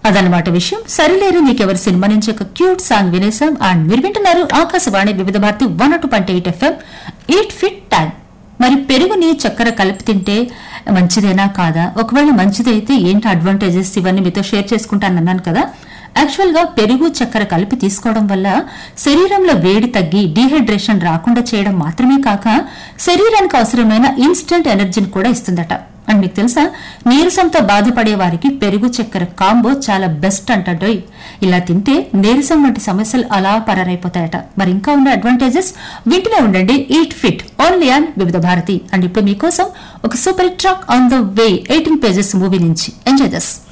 అదనమాట విషయం సరిలేరు నీకెవరి సినిమా నుంచి ఒక క్యూట్ సాంగ్ వినేసాం అండ్ మీరు వింటున్నారు Akashvani Vividh Bharati one two point eight FM eight fit time మరి పెరుగుని చక్కెర కలిపి తింటే మంచిదేనా కాదా ఒకవేళ మంచిదైతే ఏంటి అడ్వాంటేజెస్ ఇవన్నీ మీతో షేర్ చేసుకుంటాను అన్నాను కదా యాక్చువల్ గా పెరుగు చక్కెర కలిపి తీసుకోవడం వల్ల శరీరంలో వేడి తగ్గి డీహైడ్రేషన్ రాకుండా చేయడం మాత్రమే కాక శరీరానికి అవసరమైన ఇన్స్టెంట్ ఎనర్జీని కూడా ఇస్తుందట అండ్ మీకు తెలుసా నీరసంతో బాధపడే వారికి పెరుగు చక్కెర కాంబో చాలా బెస్ట్ అంటడోయ్ ఇలా తింటే నీరసం వంటి సమస్యలు అలా పరారైపోతాయట మరి ఇంకా ఉన్న అడ్వాంటేజెస్ వింటూనే ఉండండి ఈట్ ఫిట్ ఓన్లీ ఆన్ వివిధ భారతి అండ్ ఇప్పుడు మీకోసం ఒక super track on the way eighteen pages movie నుంచి ఎంజాయ్ దస్